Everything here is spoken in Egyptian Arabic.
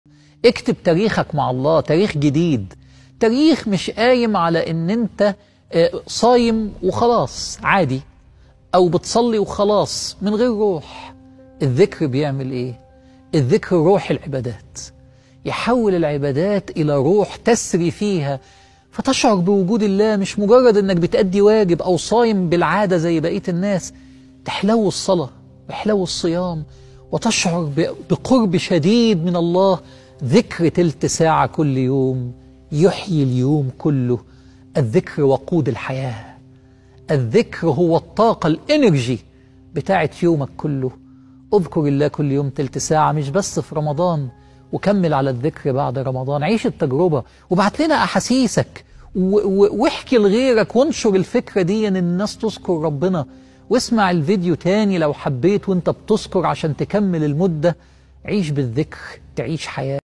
اكتب تاريخك مع الله تاريخ جديد تاريخ مش قايم على ان انت آه، صايم وخلاص عادي او بتصلي وخلاص من غير روح الذكر بيعمل ايه الذكر روح العبادات يحول العبادات الى روح تسري فيها فتشعر بوجود الله مش مجرد انك بتأدي واجب او صايم بالعادة زي بقية الناس تحلو الصلاة ويحلو الصيام وتشعر ب- بقرب شديد من الله ذكر تلت ساعة كل يوم يحيي اليوم كله الذكر وقود الحياة الذكر هو الطاقة الانرجي بتاعت يومك كله اذكر الله كل يوم تلت ساعة مش بس في رمضان وكمل على الذكر بعد رمضان عيش التجربة وبعت لنا أحاسيسك و- و- واحكي لغيرك وانشر الفكرة دي ان الناس تذكر ربنا واسمع الفيديو تاني لو حبيت وانت بتذكر عشان تكمل المدة عيش بالذكر تعيش حياة